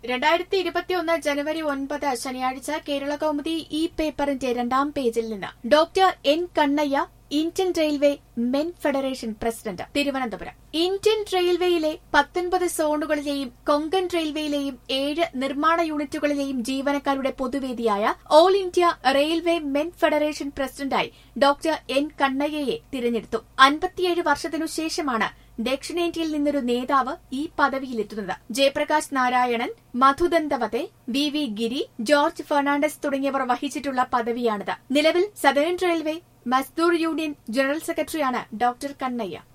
രണ്ടായിരത്തി ഇരുപത്തിയൊന്ന് ജനുവരി ഒൻപത് ശനിയാഴ്ച കേരള കൗമുദി ഈ പേപ്പറിന്റെ രണ്ടാം പേജിൽ നിന്ന് doctor N Kannaiah Indian railway men federation president Thiruvananthapuram Indian റെയിൽവേയിലെ പത്തൊൻപത് സോണുകളിലെയും കൊങ്കൺ റെയിൽവേയിലെയും ഏഴ് നിർമ്മാണ യൂണിറ്റുകളിലെയും ജീവനക്കാരുടെ പൊതുവേദിയായ all India railway men federation പ്രസിഡന്റായി ഡോക്ടർ എൻ കണ്ണയ്യയെ തിരഞ്ഞെടുത്തു അൻപത്തിയേഴ് വർഷത്തിനു ശേഷമാണ് ദക്ഷിണേന്ത്യയിൽ നിന്നൊരു നേതാവ് ഈ പദവിയിലെത്തുന്നത് Jayaprakash Narayanan Madhu Dandavate V V Giri George Fernandes തുടങ്ങിയവർ വഹിച്ചിട്ടുള്ള പദവിയാണിത് നിലവിൽ southern railway Mazdoor union general സെക്രട്ടറിയാണ് ഡോക്ടർ കണ്ണയ്യ